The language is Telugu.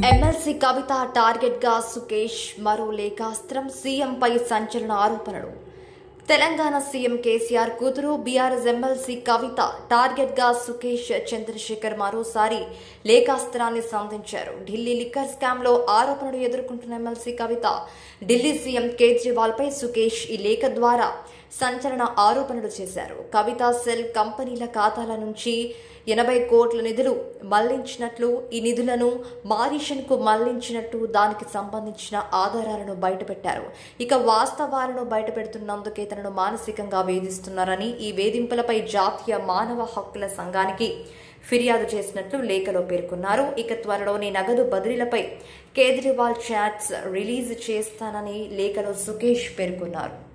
ఎమ్మెల్సీ కవిత టార్గెట్ గా సుకేష్ మరో లేఖాస్త్రం సీఎంపై సంచలన ఆరోపణలు తెలంగాణ సీఎం కేసీఆర్ కూతురు బీఆర్ఎస్ ఎమ్మెల్సీ కవిత టార్గెట్ గా సుకేష్ చంద్రశేఖర్ మరోసారి లేఖాస్త్రాన్ని సంధించారు ఢిల్లీ లిక్కర్ స్కామ్ లో ఆరోపణలు ఎదుర్కొంటున్న ఎమ్మెల్సీ కవిత ఢిల్లీ సీఎం కేజ్రీవాల్ పై సుకేష్ ఈ లేఖ ద్వారా సంచలన ఆరోపణలు చేశారు కవిత సెల్ కంపెనీల ఖాతాల నుంచి ఎనభై కోట్ల నిధులు మళ్లించినట్లు ఈ నిధులను మారిషన్ కు మళ్లించినట్టు దానికి సంబంధించిన ఆధారాలను బయటపెట్టారు ఇక వాస్తవాలను బయటపెడుతున్నందుకే తనను మానసికంగా వేధిస్తున్నారని ఈ వేధింపులపై జాతీయ మానవ హక్కుల సంఘానికి ఫిర్యాదు చేసినట్లు లేఖలో పేర్కొన్నారు ఇక త్వరలోనే నగదు బదిలీలపై కేజ్రీవాల్ చాట్స్ రిలీజ్ చేస్తానని లేఖలో సుకేష్ పేర్కొన్నారు